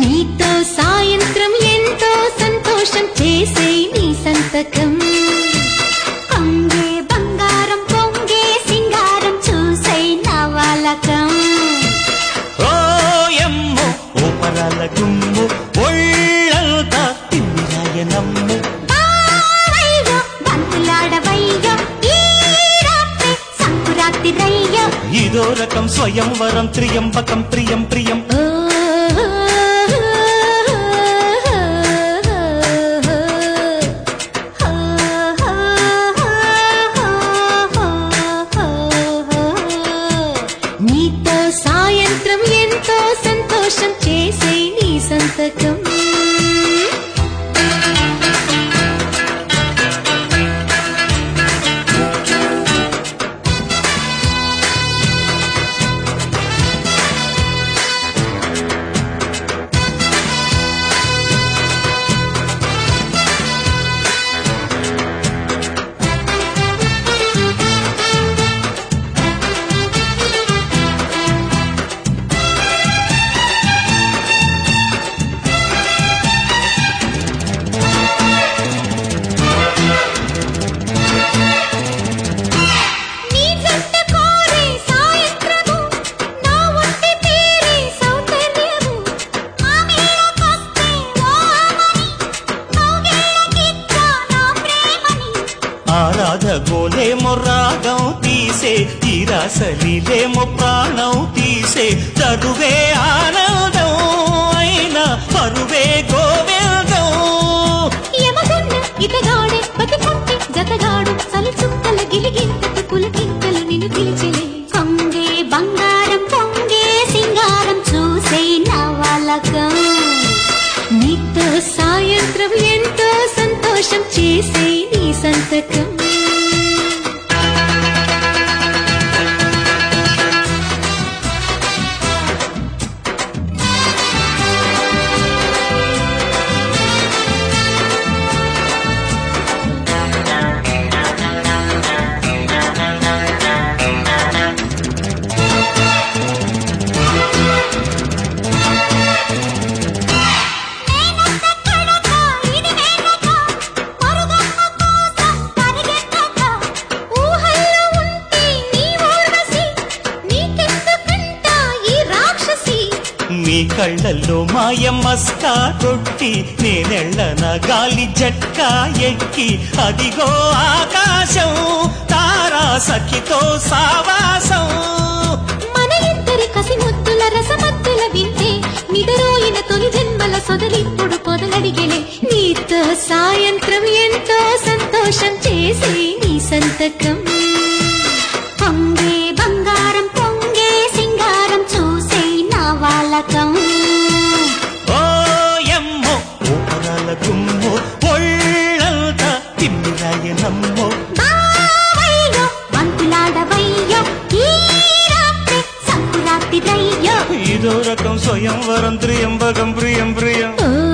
నీతో సాయంత్రం ఎంతో సంతోషం చేసే నీ సంతకం పొంగే బంగారం పొంగే సింగారం చూసే నవలకం ఓ ఎమ్మో ఓ పరాల గుమ్ము ఒళ్ళంతా తిమ్మిరాయ నమ్ము బావయ్యో, బంతులాడవయ్యో, ఈ రాత్రి సంకురాత్రిరయ్యో. ఇదో రకం స్వయంవరం త్రియంబకం ప్రియం ప్రియం ఓ, నీతో సాయంత్రం ఎంతో సంతోషం చేసే నీ సంతకం నీ జంట కోరే సాయంత్రము నా ఒంటి తీరే సౌకర్యము మామేలకొస్తే ఓ ఆమని కౌగిళ్ళకిచ్చా నా ప్రేమని ఆరాధ గోలేమో రాగం తీసే తీరాసలిలేమో ప్రాణం తీసే చదువే ఆనందం అయినా పరువే గోవిందం యమగన్న ఇతగాడే బతికుంటే జతగాడు సలి చుక్కల గిలిగింతకు పులకింతలు నిన్ను పిలిచిలే పొంగే బంగారం పొంగే సింగారం చూసే నవలకం నీతో సాయంత్రం ఎంతో సంతోషం చేసే నీ సంతకం మీ కళ్ళల్లో మాయమ్మస్కా కొట్టి నేనెళ్ళన గాలి జట్కా ఎక్కి అదిగో ఆకాశం తారా సఖితో సావాసం మన ఇద్దరి కసిముద్దుల రసమద్దుల వింటే నిడరోయిన తొలి జన్మల సొదలిప్పుడు పొదలడిగెలే నీతో సాయంత్రం ఎంతో సంతోషం చేసే నీ సంతకం పొంగే బంగారం పొంగే సింగారం చూసే నా వాళ్ళకం ఓ ఎమ్మో ఓ పరాల గుమ్మో ఒళ్ళంతా తిమ్మిరాయ నమ్మో బావయ్యో, వంతులాడవయ్యో, ఈ రాత్రి సంకురాత్రిరయ్యో. ఇదో రకం స్వయంవరం త్రియంబకం ప్రియం ప్రియం ఓ